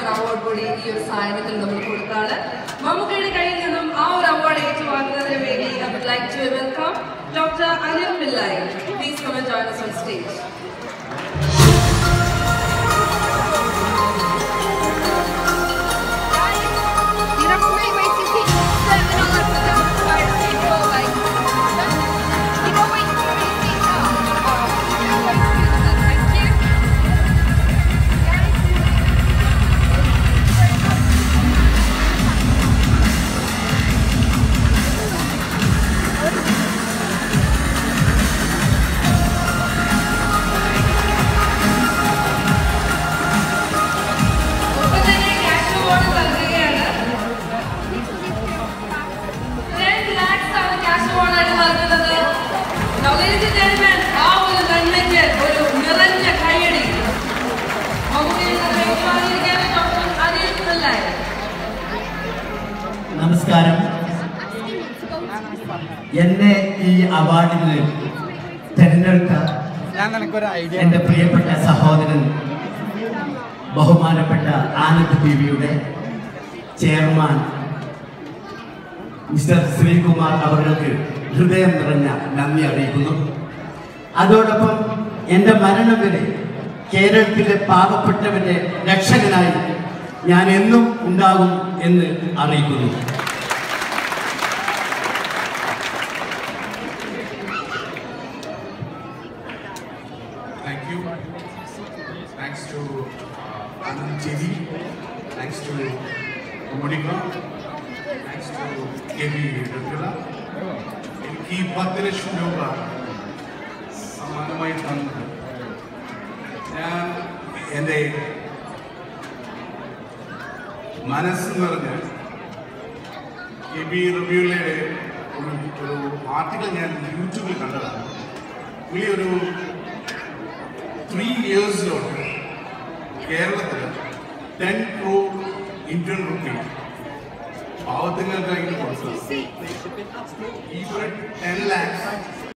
ഒരു അവാർഡ് കൂടി ഈ ഒരു സാഹചര്യത്തിൽ നമ്മൾ കൊടുത്താണ് മമ്മൂക്കയുടെ കയ്യിൽ നിന്നും ആ ഒരു അവാർഡ് ഏറ്റുവാങ്ങുന്നതിന് വേണ്ടി I would like to welcome doctor Anil Pillai please come and join us on stage Tira på mig, wait till six. Seven on the floor. Five, six, four, like. Tira på mig, wait till six. Thank you. ഒപ്പം തന്നെ cash award നൽകുകയാണ് ten lakhs ആണ് cash അവാർഡായിട്ട് നൽകുന്നത് Now, ladies and gentlemen, ആ ഒരു നന്മയ്ക്ക് ഒരു നിറഞ്ഞ കൈയടി മമ്മൂക്കയിൽ നിന്ന് ഏറ്റുവാങ്ങിയിരിക്കുകയാണ് ഡോക്ടർ അനിൽ പിള്ളായി നമസ്കാരം എന്നെ ഈ അവാർഡിന് തെരഞ്ഞെടുത്ത ഞാൻ നിനക്കൊരു ഐഡിയ എൻ്റെ പ്രിയപ്പെട്ട സഹോദരൻ ബഹുമാനപ്പെട്ട ആനന്ദ് ടി വിയുടെ ചെയർമാൻ മിസ്റ്റർ ശ്രീകുമാർ അവർക്ക് ഹൃദയം നിറഞ്ഞ നന്ദി അറിയിക്കുന്നു അതോടൊപ്പം എൻ്റെ മരണം വരെ കേരളത്തിലെ പാവപ്പെട്ടവന്റെ രക്ഷകനായി ഞാൻ എന്നും ഉണ്ടാകും എന്ന് അറിയിക്കുന്നു Thank you. Thanks to uh, Anand TV. Thanks to Monica. Thanks to KB Rutgula. എനിക്ക് ഈ പത്ത് ലക്ഷം രൂപ സമ്മാനമായി തന്നത് ഞാൻ എൻ്റെ മനസ്സ് നിറഞ്ഞ് കെ ബി റബിയുള്ളയുടെ ഒരു ഒരു ആർട്ടിക്കിൾ ഞാൻ യൂട്യൂബിൽ കണ്ടതാണ് പുള്ളി ഒരു ത്രീ ഇയേഴ്സിലോട്ട് കേരളത്തിൽ ടെൻ ക്രോ ഇന്ത്യൻ റുപ്പി പാവത്തുങ്ങൾക്ക് അതിന് കൊടുത്തത് ഇവിടെ ടെൻ ലാക്സ്